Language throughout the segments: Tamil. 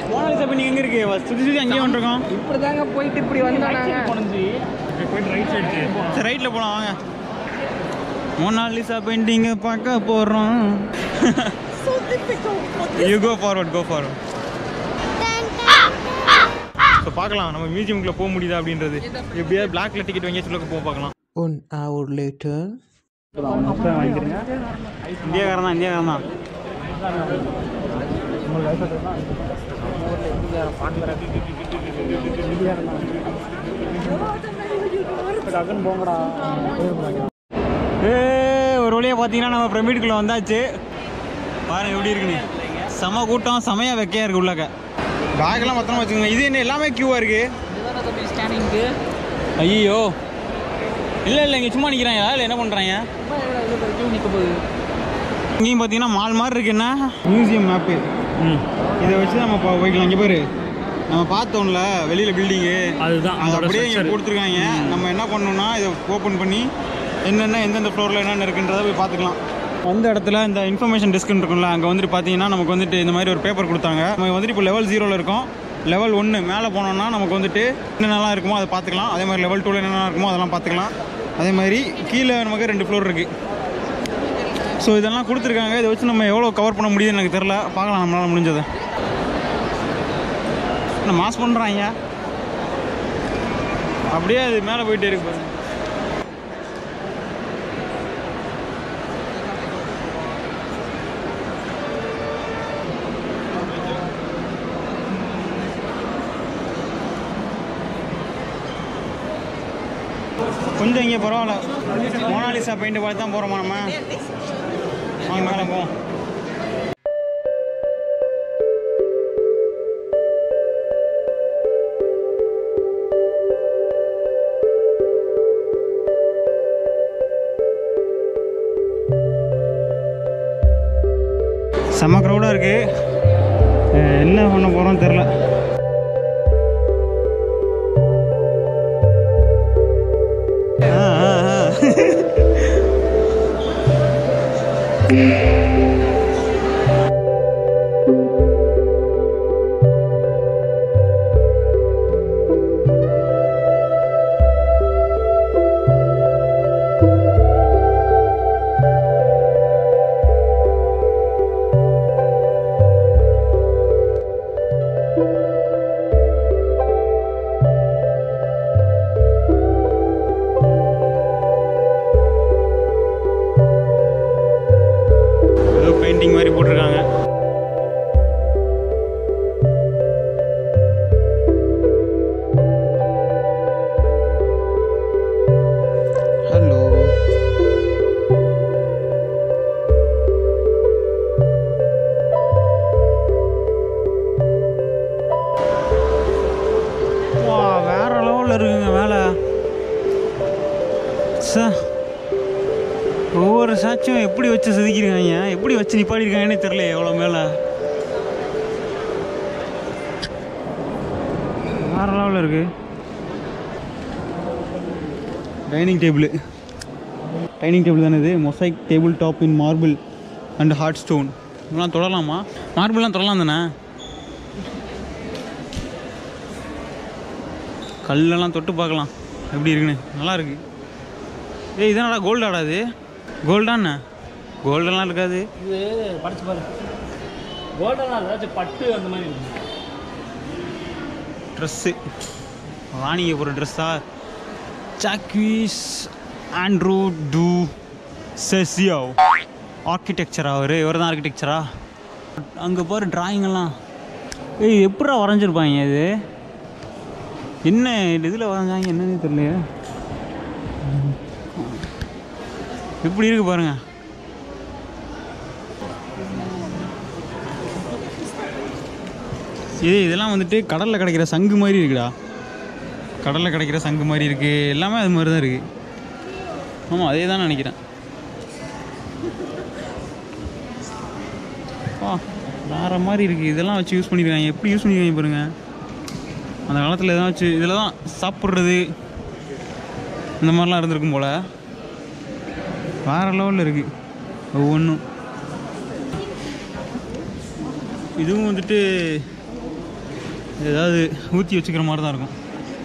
மோனாலிசா இப்போ நீங்கள் எங்கே இருக்கு சுற்றி சுற்றி அங்கேயே வந்துருக்கோம் இப்படி தாங்க போயிட்டு இப்படி வந்தோம் நாங்க போயிட்டு ரைட் சைடு சரி ரைட்டில் போகலாம் வாங்க மோனாலிசா பெயிண்டிங்கை பார்க்க போகிறோம் you go forward go forward so பார்க்கலாம் நம்ம மியூசியம்குள்ளே போக முடியுதா அப்படின்றது எப்படியாவது பிளாக்ல டிக்கெட் வாங்கி சொல்ல போக பார்க்கலாம் ஒன் ஹவர் லேட்டர் இந்தியாக்காரன் தான் இந்தியாக்காரன் தான் ஏ ஒரு வழியாக பார்த்தீங்கன்னா நம்ம பிரமிடுக்குள்ளே வந்தாச்சு பாருங்க எப்படி இருக்குன்னு செம கூட்டம் செமையா வெக்கையா இருக்கு உள்ளாக்க பேக்கெல்லாம் பத்திரமா வச்சுக்கோங்க இது என்ன எல்லாமே க்யூவாக இருக்கு ஸ்கேனிங்க்கு ஐயோ இல்லை இல்லை இங்கே சும்மா நிற்கிறாங்க இல்லை என்ன பண்ணுறாங்க நிற்க போகுது இங்கேயும் பார்த்தீங்கன்னா மால் மாதிரி இருக்கு என்ன மியூசியம் மேப்பு இதை வச்சு நம்ம போ- போய்க்கலாம் இங்கே பாரு நம்ம பார்த்தோம்ல வெளியில் பில்டிங்கு அதுதான் அது அதோட அப்படியே இங்கே structure. கொடுத்துருக்காங்க நம்ம என்ன பண்ணணும்னா இதை ஓப்பன் பண்ணி என்னென்ன எந்தெந்த ஃப்ளோரில் என்னென்ன இருக்குன்றதை போய் பார்த்துக்கலாம் அந்த இடத்துல இந்த இன்ஃபர்மேஷன் டெஸ்க்னு இருக்கும்ல அங்கே வந்துட்டு பார்த்தீங்கன்னா நமக்கு வந்துட்டு இந்த மாதிரி ஒரு பேப்பர் கொடுத்தாங்க நம்ம வந்துட்டு இப்போ லெவல் ஜீரோவில் இருக்கோம் லெவல் ஒன்று மேலே போனோம்னா நமக்கு வந்துட்டு என்னென்னலாம் இருக்குமோ அதை பார்த்துக்கலாம் அதே மாதிரி லெவல் டூவில் என்னென்ன இருக்குமோ அதெல்லாம் பார்த்துக்கலாம் அதே மாதிரி கீழே நமக்கு ரெண்டு ஃப்ளோர் இருக்குது ஸோ இதெல்லாம் கொடுத்துருக்காங்க இதை வச்சு நம்ம எவ்வளோ கவர் பண்ண முடியுதுன்னு எனக்கு தெரில பார்க்கலாம் நம்மளால் முடிஞ்சதை என்ன மாஸ் பண்ணுறாங்க அப்படியே அது மேலே போயிட்டே இருக்கு பாருங்க கொஞ்சம் இங்கே பரவாயில்ல மோனாலிசா பெயிண்ட் பார்த்து தான் போகிறோமா நம்ம வாங்க மேலே போவோம் செம்ம க்ரௌடாக இருக்குது என்ன பண்ண போகிறோம் தெரில ஆ ஆ ஆ ஏதோ பெயிண்டிங் மாதிரி போட்டிருக்காங்க ஹலோ வா வேற லெவலில் இருக்குங்க மேலே சார் ஒவ்வொரு சாட்சியும் எப்படி வச்சு செதுக்கிருக்காங்க எப்படி வச்சு நிப்பாடிருக்காங்கன்னே தெரியல எவ்வளோ மேலே வேற லெவலில் இருக்கு டைனிங் டேபிள் டைனிங் டேபிள் தானே இது mosaic table top in marble and hard stone இதெல்லாம் தொடலாமா மார்பிள்லாம் தொடலாம் தானே கல்லெல்லாம் தொட்டு பார்க்கலாம் எப்படி இருக்குன்னு நல்லா இருக்கு ஏய் இதனடா கோல்டாடா இது கோல்டாண்ணே கோல்டெல்லாம் இருக்காது இது படிச்சு பாரு கோல்டெல்லாம் ஏதாச்சும் பட்டு அந்த மாதிரி இருக்கும். ட்ரெஸ்ஸு ராணிங்க போகிற ட்ரெஸ்ஸா சாக்வீஸ் ஆண்ட்ரூ டூ செசியோ ஆர்கிடெக்சரா அவர் இவர் தான் ஆர்கிடெக்சரா அங்கே பாரு drawing எல்லாம் ஏய் எப்படா வரைஞ்சிருப்பாங்க இது என்ன இதில் வரைஞ்சாங்க என்னன்னு தெரியலையே எப்படி இருக்கு பாருங்க இது இதெல்லாம் வந்துட்டு கடலில் கிடைக்கிற சங்கு மாதிரி இருக்குடா கடலில் கிடைக்கிற சங்கு மாதிரி இருக்கு எல்லாமே அது மாதிரி தான் இருக்கு ஆமாம் அதே தான் நினைக்கிறேன் ஆ வேற மாதிரி இருக்கு இதெல்லாம் வச்சு யூஸ் பண்ணியிருக்காங்க எப்படி யூஸ் பண்ணியிருக்காங்க பாருங்க அந்த காலத்தில் எதாவது வச்சு இதில் தான் சாப்பிட்றது இந்த மாதிரிலாம் இருந்திருக்கும் போல் வேற லெவலில் இருக்கு ஒவ்வொன்றும் இதுவும் வந்துட்டு ஏதாவது ஊற்றி வச்சுக்கிற மாதிரி தான் இருக்கும்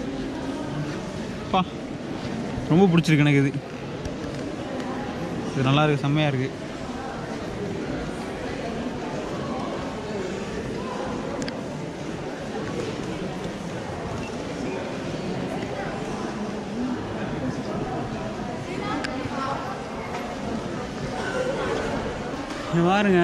பா ரொம்ப பிடிச்சிருக்கு எனக்கு இது இது நல்லா இருக்கு செம்மையாக இருக்குது இங்க பாருங்க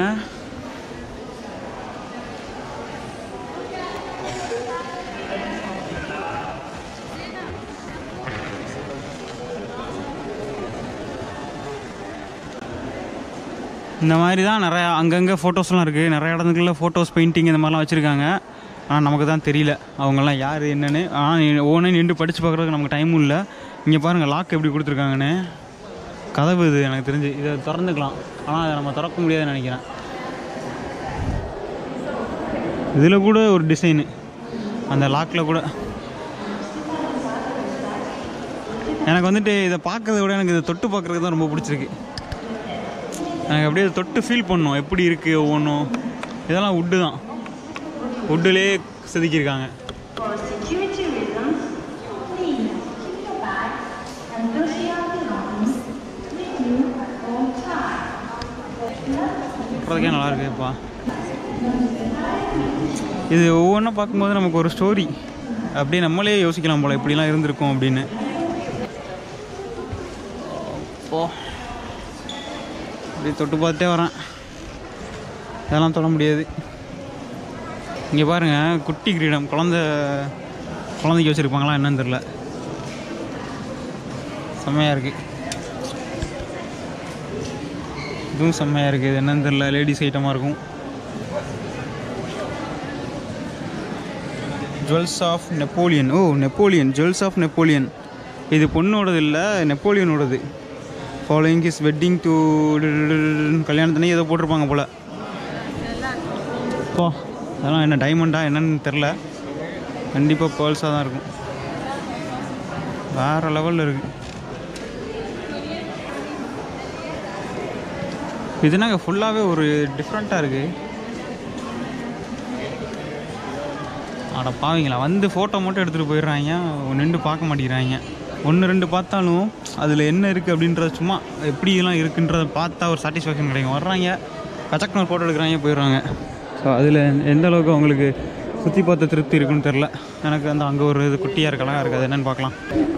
இந்த மாதிரி தான் நிறையா அங்கங்கே ஃபோட்டோஸ்லாம் இருக்குது நிறைய இடத்துக்குள்ள ஃபோட்டோஸ் பெயிண்டிங் இந்த மாதிரிலாம் வச்சுருக்காங்க ஆனால் நமக்கு தான் தெரியல அவங்கெல்லாம் யார் என்னன்னு ஆனால் ஓனே நின்று படித்து பார்க்குறதுக்கு நமக்கு டைமும் இல்லை இங்கே பாருங்கள் லாக் எப்படி கொடுத்துருக்காங்கன்னு கதவு இது எனக்கு தெரிஞ்சு இதை திறந்துக்கலாம் ஆனால் அதை நம்ம திறக்க முடியாதுன்னு நினைக்கிறேன் இதில் கூட ஒரு டிசைனு அந்த லாக்கில் கூட எனக்கு வந்துட்டு இதை பார்க்கறத விட எனக்கு இதை தொட்டு பார்க்குறது தான் ரொம்ப பிடிச்சிருக்கு எனக்கு அப்படியே இதை தொட்டு ஃபீல் பண்ணோம் எப்படி இருக்குது ஒவ்வொன்றும் இதெல்லாம் உட்டு தான் உட்டுலேயே செதுக்கியிருக்காங்க For security reasons, please keep your bag and personal belongings with you at all times. பார்க்குறதுக்கே நல்லா இருக்குப்பா இது ஒவ்வொன்றும் பார்க்கும்போது நமக்கு ஒரு ஸ்டோரி அப்படியே நம்மளே யோசிக்கலாம் போல இப்படிலாம் இருந்திருக்கும் அப்படின்னு ஓ இப்படி தொட்டு பார்த்தே வரேன் இதெல்லாம் தொட முடியாது இங்கே பாருங்கள் குட்டி கிரீடம் குழந்த குழந்தைக்கு வச்சுருப்பாங்களா என்னன்னு தெரில செம்மையாக இருக்குது இதுவும் செம்மையாக இருக்குது இது என்னன்னு தெரில லேடிஸ் ஐட்டமாக இருக்கும் jewels of Napoleon oh Napoleon jewels of Napoleon இது பொண்ணோடது இல்லை நெப்போலியனோடது ஃபாலோயிங் இஸ் வெட்டிங் டு கல்யாணத்தனே ஏதோ போட்டிருப்பாங்க போல் போ அதெல்லாம் என்ன டைமண்டா என்னன்னு தெரில கண்டிப்பாக பேர்ல்ஸாக தான் இருக்கும் வேறு லெவலில் இருக்குது இது நாங்கள் ஃபுல்லாகவே ஒரு டிஃப்ரெண்ட்டாக இருக்குது அட பாவீங்களா வந்து ஃபோட்டோ மட்டும் எடுத்துகிட்டு போயிடுறாங்க நின்று பார்க்க மாட்டேங்கிறாங்க ஒன்று ரெண்டு பார்த்தாலும் அதில் என்ன இருக்குது அப்படின்றத சும்மா எப்படிலாம் இருக்குன்றத பார்த்தா ஒரு சாட்டிஸ்ஃபேக்ஷன் கிடைக்கும் வர்றாங்க கச்சக்கன ஃபோட்டோ எடுக்கிறாங்க போயிடுறாங்க ஸோ அதில் எந்த அளவுக்கு அவங்களுக்கு சுற்றி பார்த்த திருப்தி இருக்குன்னு தெரில எனக்கு அந்த அங்கே ஒரு இது குட்டியாக இருக்க அழகாக இருக்குது அது என்னென்னு பார்க்கலாம்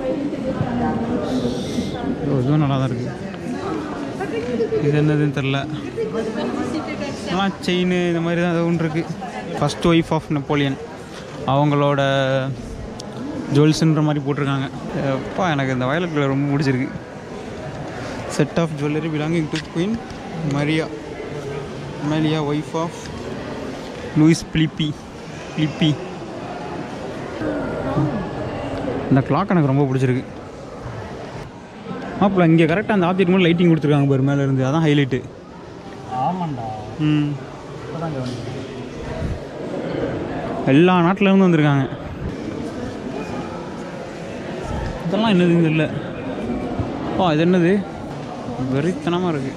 ஓ, இதுவும் நல்லா தான் இருக்குது இது என்னதுன்னு தெரில ஆனால் செயின் இந்த மாதிரி தான் ஏதோ ஒன்று இருக்குது ஃபஸ்ட் ஒய்ஃப் ஆஃப் நெப்போலியன் அவங்களோட ஜுவல்ஸுன்ற மாதிரி போட்டிருக்காங்க அப்பா எனக்கு இந்த வயலட் கலர் ரொம்ப பிடிச்சிருக்கு set of jewellery belonging to queen Maria Amelia wife of Louis Philippe Philippe இந்த கிளாக் எனக்கு ரொம்ப பிடிச்சிருக்கு மாப்பிள்ள இங்கே கரெக்டாக அந்த ஆப்ஜெக்ட் மட்டும் லைட்டிங் கொடுத்துருக்காங்க பாரு மேலே இருந்து அதான் ஹைலைட்டு ஆமாண்டா ம் இப்போதான் கவனிக்கிறேன் எல்லா நாட்டுல இருந்து வந்திருக்காங்க இதெல்லாம் என்னதுன்னு தெரியல ஓ இது என்னது வெறித்தனமாக இருக்கு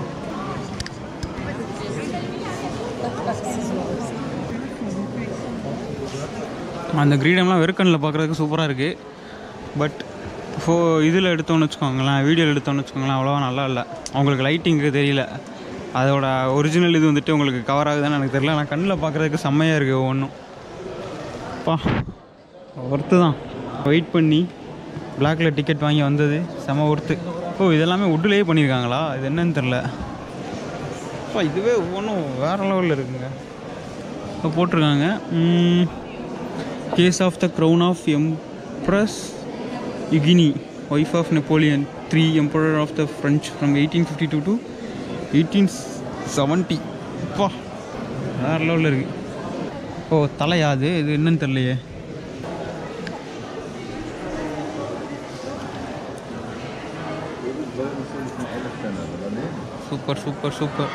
அந்த கிரீடம்லாம் வெறுக்கண்ணில் பார்க்குறதுக்கு சூப்பராக இருக்குது பட் ஃபோ இதில் எடுத்தோன்னு வச்சுக்கோங்களேன் வீடியோவில் எடுத்தோன்னு வச்சுக்கோங்களேன் அவ்வளோவா நல்லா இல்லை அவங்களுக்கு லைட்டிங்கு தெரியல அதோட ஒரிஜினல் இது வந்துட்டு உங்களுக்கு கவர் ஆகுதுன்னு எனக்கு தெரியல ஆனால் கண்ணில் பார்க்குறதுக்கு செம்மையாக இருக்குது ஒவ்வொன்றும் பா ஒர்த்து தான் வெயிட் பண்ணி பிளாக்ல டிக்கெட் வாங்கி வந்தது செம ஒர்த்து ஓ இதெல்லாமே உட்டுலேயே பண்ணியிருக்காங்களா இது என்னன்னு தெரில அப்பா இதுவே ஒவ்வொன்றும் வேறு லெவலில் இருக்குங்க இப்போ போட்டிருக்காங்க case of the crown of empress Eugenie wife of Napoleon three emperor of the French from eighteen fifty two to eighteen seventy அப்பா வேறு லெவலில் இருக்குது ஓ தலையா அது இது என்னன்னு தெரியலையே சூப்பர் சூப்பர் சூப்பர்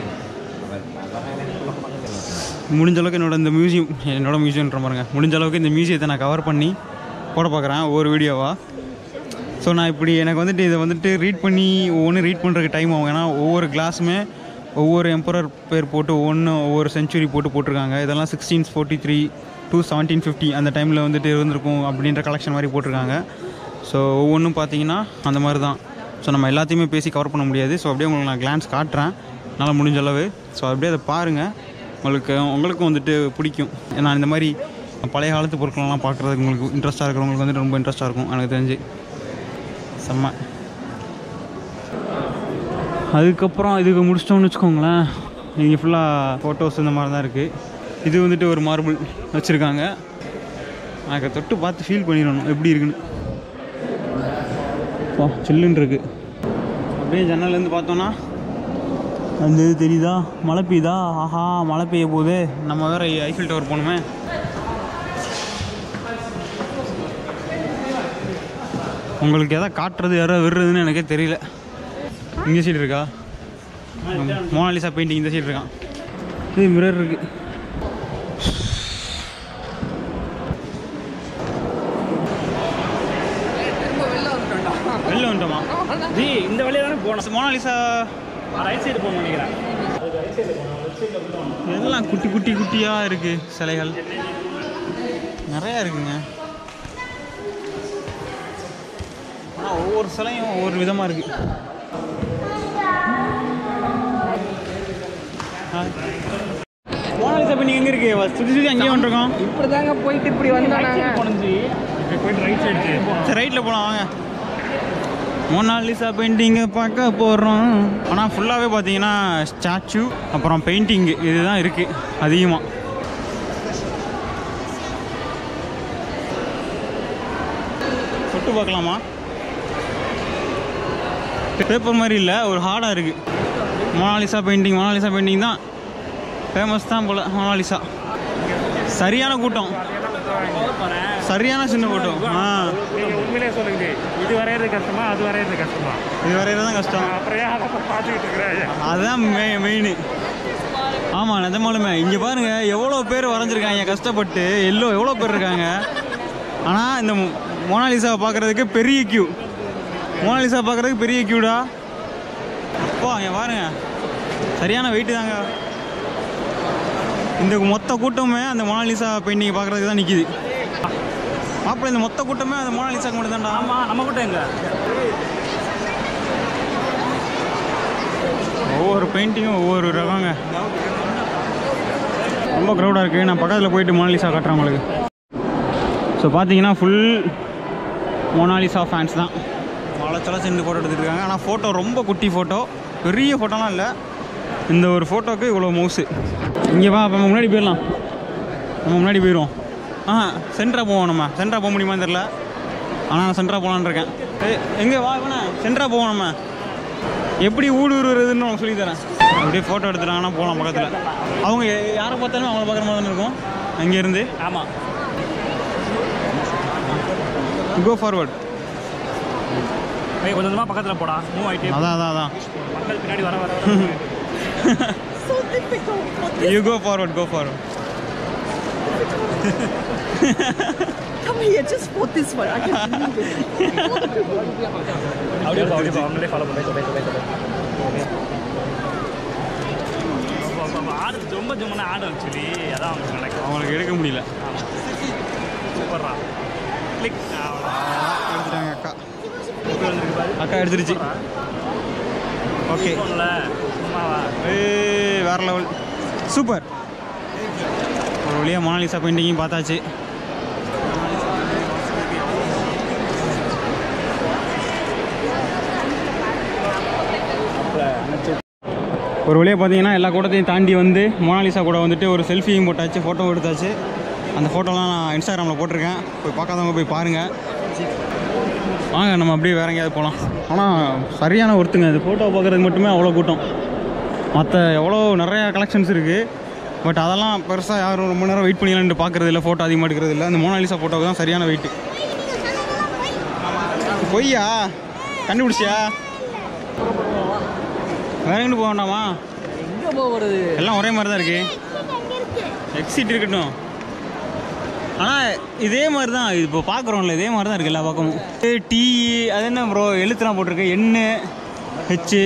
முடிஞ்ச அளவுக்கு என்னோட இந்த மியூசியம் என்னோட மியூசியம்ன்ற பாருங்க முடிஞ்ச அளவுக்கு இந்த மியூசியத்தை நான் கவர் பண்ணி போட பார்க்குறேன் ஒவ்வொரு வீடியோவாக ஸோ நான் இப்படி எனக்கு வந்துட்டு இதை வந்துட்டு ரீட் பண்ணி ஒவ்வொன்று ரீட் பண்ணுறதுக்கு டைம் ஆகும் ஏன்னா ஒவ்வொரு கிளாஸுமே ஒவ்வொரு எம்பரர் பேர் போட்டு ஒவ்வொன்று ஒவ்வொரு செஞ்சுரி போட்டு போட்டிருக்காங்க இதெல்லாம் sixteen forty three to seventeen fifty அந்த டைமில் வந்துட்டு இருந்திருக்கும் அப்படின்ற கலெக்ஷன் மாதிரி போட்டிருக்காங்க ஸோ ஒவ்வொன்றும் பார்த்தீங்கன்னா அந்த மாதிரி தான் ஸோ நம்ம எல்லாத்தையுமே பேசி கவர் பண்ண முடியாது ஸோ அப்படியே உங்களுக்கு நான் கிளான்ஸ் காட்டுறேன் என்னால் முடிஞ்ச அளவு ஸோ அப்படியே அதை பாருங்கள் உங்களுக்கு உங்களுக்கும் வந்துட்டு பிடிக்கும் ஏன்னா இந்த மாதிரி பழைய காலத்து பொருட்களெல்லாம் பார்க்குறதுக்கு உங்களுக்கு இன்ட்ரெஸ்ட்டாக இருக்கிறவங்களுக்கு வந்துட்டு ரொம்ப இன்ட்ரெஸ்ட்டாக இருக்கும் எனக்கு தெரிஞ்சு செம்ம அதுக்கப்புறம் இதுக்கு முடிச்சிட்டோம்னு வச்சுக்கோங்களேன் இங்கே ஃபுல்லாக ஃபோட்டோஸ் இந்த மாதிரி தான் இருக்குது இது வந்துட்டு ஒரு மார்பிள் வச்சுருக்காங்க எனக்கு தொட்டு பார்த்து ஃபீல் பண்ணிடணும் எப்படி இருக்குன்னு வா சில்லுன்னு இருக்கு அப்படியே ஜன்னல்லேருந்து பார்த்தோன்னா அந்த இது தெரியுதா மழை பெய்யுதா ஆஹா மழை பெய்ய போகுது நம்ம வேற ஐஃபில் டவர் போகணுமே உங்களுக்கு எதை காட்டுறது யாரோ விடுறதுன்னு எனக்கே தெரியல இங்கே சைடு இருக்கா மோனாலிசா பெயிண்டிங் இந்த சைடு இருக்கான் இது மிரர் இருக்கு வெளில வந்துட்டோமா ஜி இந்த வழியா தானே போனோம் மோனாலிசா ரைட் சைடு போகணும்னு நினைக்கிறேன் எல்லாம் குட்டி குட்டி குட்டியாக இருக்கு சிலைகள் நிறையா இருக்குங்க ஆனால் ஒவ்வொரு சிலையும் ஒவ்வொரு விதமாக இருக்கு மோனாலிசா பெயிண்டிங் எங்கே இருக்கு சுற்றி சுற்றி அங்கேயே வந்துருக்கோம் இப்படி தாங்க போயிட்டு இப்படி வந்தோம் நாங்க போனோம் ஜி போயிட்டு ரைட் சைடு சரி ரைட்டில் போகலாம் வாங்க மோனாலிசா பெயிண்டிங்கை பார்க்க போகிறோம் ஆனால் ஃபுல்லாகவே பார்த்தீங்கன்னா ஸ்டாச்சு அப்புறம் பெயிண்டிங் இதுதான் இருக்குது அதிகமாக தொட்டு பார்க்கலாமா பேப்பர் மாதிரி இல்லை ஒரு ஹார்டாக இருக்குது மோனாலிசா பெயிண்டிங் மோனாலிசா பெயிண்டிங் தான் ஃபேமஸ் தான் போல் மோனாலிசா சரியான கூட்டம் சரியான சின்ன கூட்டம் ஆ நீங்கள் உண்மையிலே சொல்லுங்க இது வரையிறது கஷ்டமா அது வரையிறது கஷ்டமா இது வரையில தான் கஷ்டம் அப்புறம் ஏன் அதை பார்த்துக்கிட்டு இருக்கிறாங்க அதுதான் மெ மெயின் ஆமாம் நிஜமாலுமே இங்கே பாருங்க எவ்வளோ பேர் வரைஞ்சிருக்காங்க கஷ்டப்பட்டு எல்லோ எவ்வளோ பேர் இருக்காங்க ஆனால் இந்த மொ- மோனாலிசாவை பார்க்குறதுக்கு பெரிய கியூ மோனாலிசா பார்க்குறதுக்கு பெரிய கியூடா அப்போ அங்கே பாருங்க சரியான வெயிட்டு தாங்க இந்த மொத்த கூட்டமே அந்த மோனாலிசா பெயிண்டிங் பார்க்குறதுக்கு தான் நிற்கிது மாப்பிள்ளை இந்த மொத்த கூட்டமே அந்த மோனாலிசாக்கு மட்டும் தான்டா ஆமாம் நம்ம கூட எங்க ஒவ்வொரு பெயிண்டிங்கும் ஒவ்வொரு ரகங்க ரொம்ப க்ரௌடாக இருக்குது நான் பக்கத்தில் போயிட்டு மோனாலிசா காட்டுறேன் உங்களுக்கு ஸோ பார்த்தீங்கன்னா ஃபுல் மோனாலிசா ஃபேன்ஸ் தான் வளச்சல சென்று ஃபோட்டோ எடுத்துட்டு இருக்காங்க ஆனால் ஃபோட்டோ ரொம்ப குட்டி ஃபோட்டோ பெரிய ஃபோட்டோலாம் இல்லை இந்த ஒரு ஃபோட்டோக்கு இவ்வளோ மவுஸு இங்கே வா அப்போ முன்னாடி போயிடலாம் நம்ம முன்னாடி போயிடுவோம் ஆ சென்ட்ரா போவோம் நம்ம சென்ட்ரா போக முடியுமான்னு தெரில ஆனால் நான் சென்ட்ரா போகலான்னு இருக்கேன் ஏய், எங்கே வா இவனே சென்ட்ரா போவோம் நம்ம எப்படி ஊடுருவதுன்னு அவங்க சொல்லி தரேன் அப்படியே ஃபோட்டோ எடுத்துட்டாங்கன்னா போகலாம் பக்கத்தில் அவங்க யா- யாரை பார்த்தாலும் அவங்கள பார்க்குற மாதிரி தானே இருக்கும் அங்கேருந்து ஆமாம் கோ ஃபார்வர்ட் ஏய் கொஞ்சம் கொஞ்சமாக பக்கத்தில் போடா மூவ் ஆகிட்டே அதான் அதான் அதான் மக்கள் பின்னாடி வர வர வர you go forward go forward Come here, just for this one. I can't believe it. அப்படியே போ, அப்படியே போ, அவங்களே ஃபாலோ பண்ணி பேச பேச ஆடு ரொம்ப ஜும்மனா ஆடு ஆக்சுவலி அதான் அவங்களுக்கு நடக்கும் அவங்களுக்கு எடுக்க முடியல சூப்பர்ரா கிளிக் எடுத்துட்டாங்க அக்கா அக்கா எடுத்துருச்சு ஓகே ஃபோனில் சும்மாவா ஏய் வேற லெவல் சூப்பர் ஒரு வழியாக மோனாலிசா பெயிண்டிங்கும் பார்த்தாச்சு ஒரு வழியாக பார்த்தீங்கன்னா எல்லா கூட்டத்தையும் தாண்டி வந்து மோனாலிசா கூட வந்துட்டு ஒரு செல்ஃபியும் போட்டாச்சு ஃபோட்டோ எடுத்தாச்சு அந்த ஃபோட்டோலாம் நான் இன்ஸ்டாகிராமில் போட்டிருக்கேன் போய் பார்க்காதவங்க போய் பாருங்கள் வாங்க நம்ம அப்படியே வேற எங்கேயாவது போகலாம் ஆனால் சரியான ஒருத்துங்க இது ஃபோட்டோ பார்க்குறதுக்கு மட்டுமே அவ்வளோ கூட்டம் மற்ற எவ்வளோ நிறைய கலெக்ஷன்ஸ் இருக்குது பட் அதெல்லாம் பெருசாக யாரும் ரொம்ப நேரம் வெயிட் பண்ணிடலான்ட்டு பார்க்குறது இல்லை ஃபோட்டோ அதிகமாக எடுக்கிறது இல்லை அந்த மோனாலிசா ஃபோட்டோக்கு தான் சரியான வெயிட்டு பொய்யா கண்டுபிடிச்சியா வேற எங்கிட்டு போக வேண்டாமா எங்க போகிறது எல்லாம் ஒரே மாதிரி தான் இருக்கு எக்ஸிட் இருக்கட்டும் ஆனால் இதே மாதிரி தான் இது இப்போ பார்க்குறோம்ல இதே மாதிரி தான் இருக்குது எல்லா பக்கமும் டீ அது என்ன ப்ரோ எழுத்துலாம் போட்டிருக்கு எண்ணு ஹெச்சு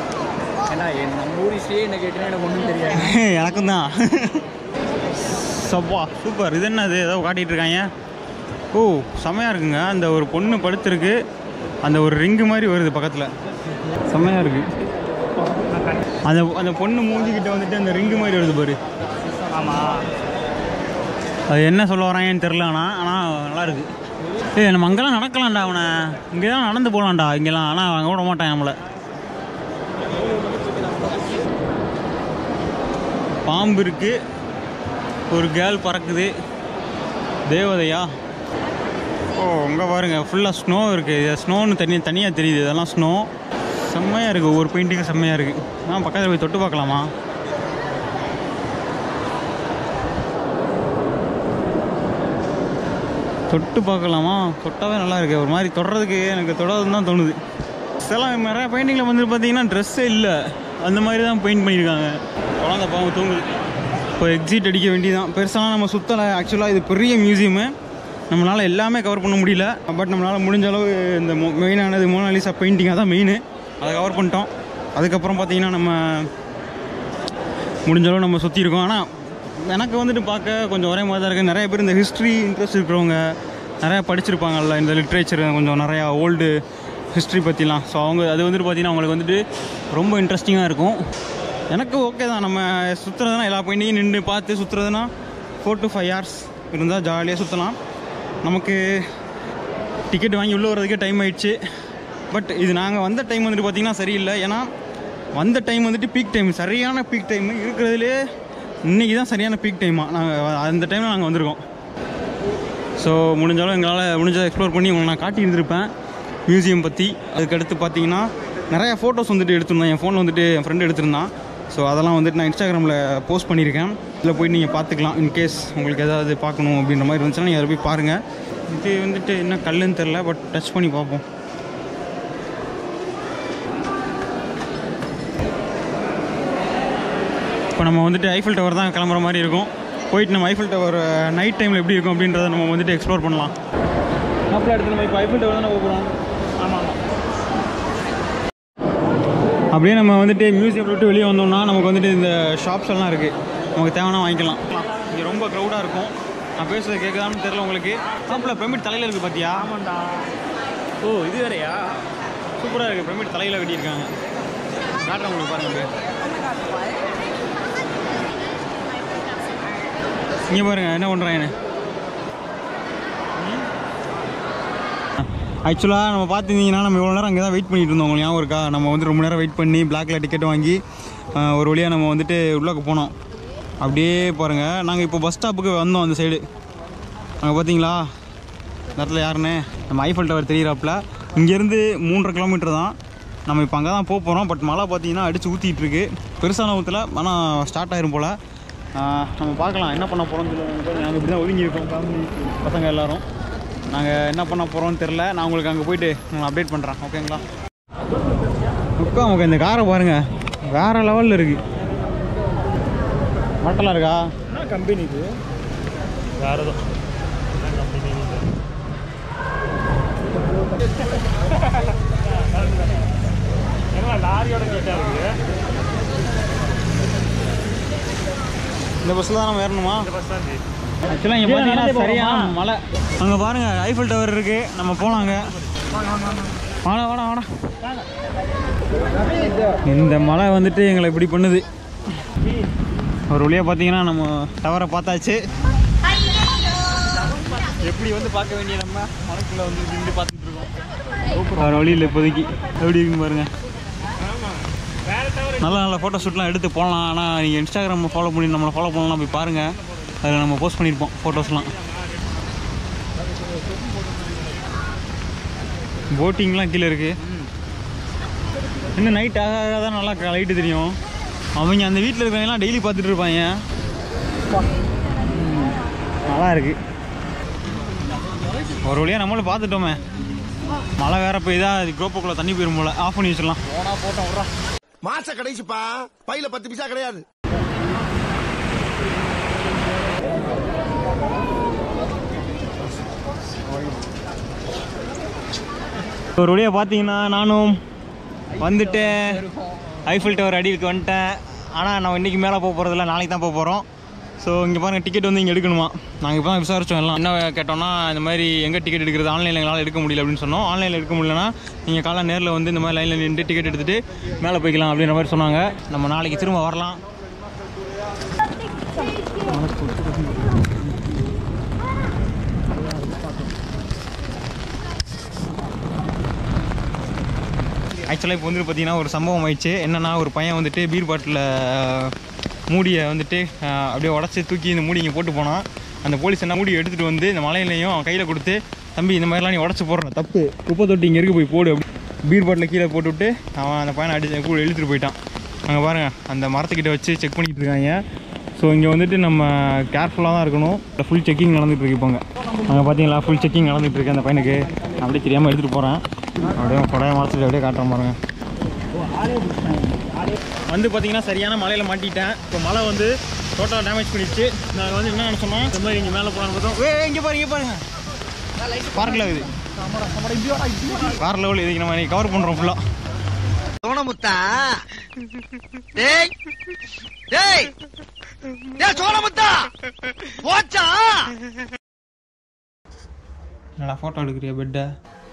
ஏன்னா என் நம்ம ஊர் ஹிஸ்ட்ரியே என்ன கேட்டீங்கன்னா எனக்கு ஒன்றும் தெரியாது எனக்கும் தான் சப்பா சூப்பர் இது என்னது ஏதோ காட்டிகிட்டு இருக்காங்க ஓ செம்மையாக இருக்குங்க அந்த ஒரு பொண்ணு படுத்துருக்கு அந்த ஒரு ரிங்கு மாதிரி வருது பக்கத்தில் செம்மையாக இருக்கு அந்த அந்த பொண்ணு மூஞ்சிக்கிட்ட வந்துட்டு அந்த ரிங்கு மாதிரி வருது பாரு ஆமாம் அது என்ன சொல்ல வராங்கன்னு தெரில ஆனால் ஆனால் நல்லா இருக்கு ஏய் நம்ம அங்கெல்லாம் நடக்கலாம்டா அவனை இங்கே தான் நடந்து போகலாம்டா இங்கெல்லாம் ஆனால் அங்கே விட மாட்டான் நம்மளை பாம்பு இருக்கு ஒரு கேர்ள் பறக்குது தேவதையா ஓ இங்கே பாருங்க ஃபுல்லாக ஸ்னோ இருக்குது இது ஸ்னோன்னு தனியாக தனியாக தெரியுது இதெல்லாம் ஸ்னோ செம்மையாக இருக்குது ஒவ்வொரு பெயிண்டிங்கும் செம்மையாக இருக்குது ஆ பக்கத்தில் போய் தொட்டு பார்க்கலாமா தொட்டு பார்க்கலாமா தொட்டாவே நல்லா இருக்கு ஒரு மாதிரி தொடுறதுக்கு எனக்கு தொடாதுன்னு தான் தோணுது சில நிறைய பெயிண்டிங்கில் வந்து பார்த்தீங்கன்னா ட்ரெஸ்ஸே இல்லை அந்த மாதிரி தான் பெயிண்ட் பண்ணியிருக்காங்க குழந்த பாவம் தூங்குது இப்போ எக்ஸிட் அடிக்க வேண்டியதான் பெருசாலாம் நம்ம சுற்றலை ஆக்சுவலாக இது பெரிய மியூசியமு நம்மளால் எல்லாமே கவர் பண்ண முடியல பட் நம்மளால் முடிஞ்ச அளவு இந்த மெயினானது மோனாலிசா பெயிண்டிங்காக தான் மெயின் அதை கவர் பண்ணிட்டோம் அதுக்கப்புறம் பார்த்தீங்கன்னா நம்ம முடிஞ்ச அளவு நம்ம சுற்றி இருக்கோம் ஆனால் எனக்கு வந்துட்டு பார்க்க கொஞ்சம் ஒரே மாதிரி தான் இருக்குது நிறைய பேர் இந்த ஹிஸ்ட்ரி இன்ட்ரெஸ்ட் இருக்கிறவங்க நிறையா படிச்சிருப்பாங்கல்ல இந்த லிட்ரேச்சர் கொஞ்சம் நிறையா ஓல்டு ஹிஸ்ட்ரி பற்றிலாம் ஸோ அவங்க அது வந்துட்டு பார்த்திங்கன்னா அவங்களுக்கு வந்துட்டு ரொம்ப இன்ட்ரெஸ்டிங்காக இருக்கும் எனக்கு ஓகே தான் நம்ம சுற்றுறதுனா எல்லா பெயிண்டிங்கும் நின்று பார்த்து சுற்றுறதுனா ஃபோர் டு ஃபைவ் ஹவர்ஸ் இருந்தால் ஜாலியாக சுற்றலாம் நமக்கு டிக்கெட் வாங்கி உள்ளே வர்றதுக்கே டைம் ஆயிடுச்சு பட் இது நாங்கள் வந்த டைம் வந்துட்டு பார்த்திங்கன்னா சரியில்லை ஏன்னா வந்த டைம் வந்துட்டு பீக் டைம் சரியான பீக் டைம் இருக்கிறதுலே இன்றைக்கி தான் சரியான பீக் டைமா நாங்கள் அந்த டைமில் நாங்கள் வந்திருக்கோம் ஸோ முடிஞ்சாலும் எங்களால் முடிஞ்சதை எக்ஸ்ப்ளோர் பண்ணி உங்களை நான் காட்டி இருந்திருப்பேன் மியூசியம் பற்றி அதுக்கடுத்து பார்த்தீங்கன்னா நிறையா ஃபோட்டோஸ் வந்துட்டு எடுத்திருந்தேன் என் ஃபோனில் வந்துட்டு என் ஃப்ரெண்டு எடுத்திருந்தான் ஸோ அதெல்லாம் வந்துட்டு நான் இன்ஸ்டாகிராமில் போஸ்ட் பண்ணியிருக்கேன் இதில் போய் நீங்கள் பார்த்துக்கலாம் இன்கேஸ் உங்களுக்கு ஏதாவது பார்க்கணும் அப்படின்ற மாதிரி இருந்துச்சுன்னா நீங்கள் அதை போய் பாருங்கள் இது வந்துட்டு என்ன கல்லுன்னு தெரில பட் டச் பண்ணி பார்ப்போம் இப்போ நம்ம வந்துட்டு ஐஃபில் டவர் தான் கிளம்புற மாதிரி இருக்கும் போயிட்டு நம்ம ஐஃபில் டவர் நைட் டைமில் எப்படி இருக்கும் அப்படின்றத நம்ம வந்துட்டு எக்ஸ்ப்ளோர் பண்ணலாம் அப்புறம் அடுத்து நம்ம இப்போ ஐஃபில் டவர் தான் போகிறோம் ஆமாம் ஆமாம் அப்படியே நம்ம வந்துட்டு மியூசியம் விட்டு வெளியே வந்தோம்னா நமக்கு வந்துட்டு இந்த ஷாப்ஸ் எல்லாம் இருக்குது நமக்கு தேவைன்னா வாங்கிக்கலாம் இங்கே ரொம்ப க்ரௌடாக இருக்கும் நான் பேசுறது கேட்குதான்னு தெரியல உங்களுக்கு ஷாப்பில் பிரமிட் தலையில் இருக்குது பார்த்தியா ஆமாண்டா ஓ இது வேறையா சூப்பராக இருக்குது பிரமிட் தலையில் கட்டியிருக்காங்க காட்டுறேன் உங்களுக்கு பாருங்க அப்படியே இங்கே பாருங்க என்ன பண்ணுறாங்கன்னு ஆக்சுவலாக நம்ம பார்த்துருந்தீங்கன்னா நம்ம இவ்வளோ நேரம் அங்கே தான் வெயிட் பண்ணிட்டு இருந்தோம் உங்களுக்கு ஞாபகம் இருக்கா நம்ம வந்து ரொம்ப நேரம் வெயிட் பண்ணி பிளாக்ல டிக்கெட் வாங்கி ஆஹ், ஒரு வழியாக நம்ம வந்துட்டு உள்ளே போனோம் அப்படியே பாருங்கள் நாங்கள் இப்போ பஸ் ஸ்டாப்புக்கு வந்தோம் அந்த சைடு அங்கே பார்த்தீங்களா இந்த இடத்துல யாருன்னு நம்ம ஐஃபல் டவர் தெரியிறாப்புல இங்கேருந்து மூன்றரை கிலோமீட்டர் தான் நம்ம இப்போ அங்கே தான் போக போகிறோம் பட் மழை பார்த்தீங்கன்னா அடித்து ஊற்றிட்டு இருக்கு பெருசான ஊற்றல ஆனால் ஸ்டார்ட் ஆயிரும் போல் நம்ம பார்க்கலாம் என்ன பண்ண போகிறோம்னு சொல்லி நாங்கள் இப்படி தான் ஒதுங்கி இருக்கோம் ஃபேமிலி பசங்க எல்லாரும் நாங்கள் என்ன பண்ண போகிறோம்னு தெரில நான் உங்களுக்கு அங்கே போயிட்டு உங்களுக்கு அப்டேட் பண்ணுறேன் ஓகேங்களா உட்கா நமக்கு இந்த காரை பாருங்கள் வேறு லெவலில் இருக்குது மட்டலாம் இருக்கா என்ன கம்பெனி இது வேற ஏதோ என்ன லாரியோட கேட்டா இருக்கு இந்த பஸ்ஸில் தான் நம்ம ஏறணுமா இந்த பஸ் தான் ஆக்சுவலாக இங்கே பார்த்தீங்கன்னா சரியான மலை அங்கே பாருங்க ஐஃபில் டவர் இருக்கு நம்ம போலாங்க வாடா வாடா வாடா இந்த மலை வந்துட்டு எங்களை இப்படி பண்ணுது ஒரு வழியாக பார்த்தீங்கன்னா நம்ம டவரை பார்த்தாச்சு எப்படி வந்து பார்க்க வேண்டிய நம்ம மலைக்குள்ளே வந்து நின்று பார்த்துட்டு இருக்கோம் வேறு வழியில் இப்போதைக்கு எப்படி இருக்குன்னு பாருங்க நல்ல நல்ல ஃபோட்டோ ஷூட்லாம் எடுத்து போடலாம் ஆனால் நீங்கள் இன்ஸ்டாகிராம் ஃபாலோ பண்ணி நம்மளை ஃபாலோ பண்ணலாம் போய் பாருங்கள் அதில் நம்ம போஸ்ட் பண்ணியிருப்போம் ஃபோட்டோஸ்லாம் போட்டிங்லாம் கீழே இருக்குது இன்னும் நைட் ஆக ஆக தான் நல்லா லைட்டு தெரியும் அவங்க அந்த வீட்டில் இருக்கிறவங்கலாம் டெய்லி பார்த்துட்டு இருப்பாங்க ம், நல்லா இருக்கு ஒரு வழியாக நம்மளும் பார்த்துட்டோமே மழை வேற பெய்தா அது கோப்பக்குள்ளே தண்ணி போயிரும் போல ஆஃப் பண்ணி வச்சிடலாம் போனா போட்டோம் விட்றா மாச கடைசிப்பா பையில பத்து பைசா கிடையாது ஒரு வழியாக பார்த்தீங்கன்னா நானும் வந்துட்டேன் ஐஃபில் டவர் அடிக்கு வந்துட்டேன் ஆனால் நான் இன்றைக்கி மேலே போக போகிறதில்ல நாளைக்கு தான் போக போகிறோம் ஸோ இங்கே பாருங்கள் டிக்கெட் வந்து இங்கே எடுக்கணுமா நாங்கள் இப்போ தான் விசாரிச்சோம் எல்லாம் என்ன கேட்டோம்னா இந்த மாதிரி எங்கே டிக்கெட் எடுக்கிறது ஆன்லைனில் எங்களால் எடுக்க முடியல அப்படின்னு சொன்னோம் ஆன்லைனில் எடுக்க முடியலன்னா நீங்கள் காலைல நேரில் வந்து இந்த மாதிரி லைனில் நின்று டிக்கெட் எடுத்துகிட்டு மேலே போய்க்கலாம் அப்படின்ற மாதிரி சொன்னாங்க நம்ம நாளைக்கு திரும்ப வரலாம் ஆக்சுவலாக இப்போ வந்துட்டு பார்த்தீங்கன்னா ஒரு சம்பவம் ஆயிடுச்சு என்னன்னா ஒரு பையன் வந்துட்டு பீர் பாட்டில் மூடியை வந்துட்டு அஹ், அப்படியே உடச்சி தூக்கி இந்த மூடி இங்கே போட்டு போனான் அந்த போலீஸ் என்ன மூடி எடுத்துகிட்டு வந்து இந்த மலையிலையும் அவன் கையில் கொடுத்து தம்பி இந்த மாதிரிலாம் நீ உடச்சி போடுற தப்பு குப்பை தொட்டி இங்கே இருக்கு போய் போடு அப்படி பீர் பாட்டில் கீழே போட்டுவிட்டு அவன் அந்த பையனை அடிச்சு கூட இழுத்துட்டு போயிட்டான் அங்கே பாருங்கள் அந்த மரத்துக்கிட்ட வச்சு செக் பண்ணிட்டு இருக்காங்க ஸோ இங்கே வந்துட்டு நம்ம கேர்ஃபுல்லாக தான் இருக்கணும் ஃபுல் செக்கிங் நடந்துட்டு இருக்கு இப்போங்க அங்கே பார்த்தீங்களா ஃபுல் செக்கிங் நடந்துட்டு இருக்கு அந்த பையனுக்கு நான் அப்படியே தெரியாமல் எடுத்துகிட்டு போகிறேன் அப்படியே கொடையை மாற்றிட்டு அப்படியே காட்டுறேன் பாருங்க வந்து பார்த்தீங்கன்னா சரியான மலையில் மாட்டிட்டேன் இப்போ மழை வந்து டோட்டலாக டேமேஜ் பண்ணிடுச்சு நாங்கள் வந்து என்ன நினச்சோம்னா இந்த மாதிரி இங்கே மேலே போகலான்னு பார்த்தோம் ஏ இங்கே பாருங்க இங்கே பாருங்க பார்க்கில் இருக்குது வேற லெவல் இதுக்கு நம்ம கவர் பண்ணுறோம் ஃபுல்லாக சோனமுத்தா டேய் டேய் டேய் சோனமுத்தா போச்சா நல்லா ஃபோட்டோ எடுக்கிறியா பெட்டை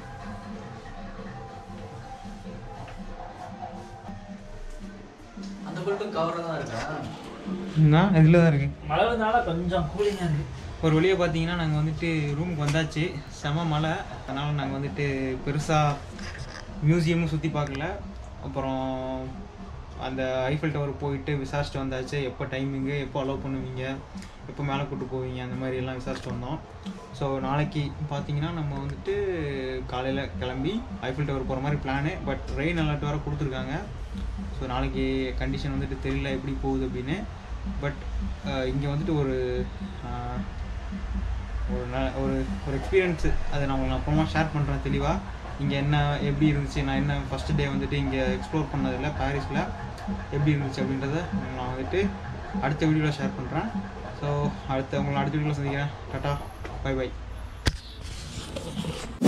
அந்த பெட்டும் கவராக தான் இருக்கா என்ன இதில் தான் இருக்குது மழை வந்தனால கொஞ்சம் கூலிங்காக இருக்கு ஒரு வழியை பார்த்தீங்கன்னா நாங்கள் வந்துட்டு ரூமுக்கு வந்தாச்சு செம மழை அதனால் நாங்கள் வந்துட்டு பெருசாக மியூசியமும் சுற்றி பார்க்கல அப்புறம் அந்த ஐஃபில் டவர் போயிட்டு விசாரிச்சுட்டு வந்தாச்சு எப்போ டைமிங்கு எப்போ அலோவ் பண்ணுவீங்க எப்போ மேலே கூட்டு போவீங்க அந்த மாதிரி எல்லாம் விசாரிச்சுட்டு வந்தோம் ஸோ நாளைக்கு பார்த்தீங்கன்னா நம்ம வந்துட்டு காலையில் கிளம்பி ஐஃபில் டவர் போகிற மாதிரி பிளானு பட் ரெயின் அலர்ட் வேறு கொடுத்துருக்காங்க ஸோ நாளைக்கு கண்டிஷன் வந்துட்டு தெரியல எப்படி போகுது அப்படின்னு பட் இங்கே வந்துட்டு ஒரு ஆஹ், ஒரு ந ஒரு ஒரு எக்ஸ்பீரியன்ஸு அதை நான் உங்களுக்கு அப்புறமா ஷேர் பண்ணுறேன் தெளிவாக இங்கே என்ன எப்படி இருந்துச்சு நான் என்ன ஃபஸ்ட் டே வந்துட்டு இங்கே எக்ஸ்ப்ளோர் பண்ணதில்ல பாரிஸில் எப்படி இருந்துச்சு அப்படின்றத நான் வந்துட்டு அடுத்த வீடியோவில் ஷேர் பண்ணுறேன் ஸோ அடுத்த உங்களை அடுத்த வீடியோவில் சந்திக்கிறேன் டாட்டா பை பை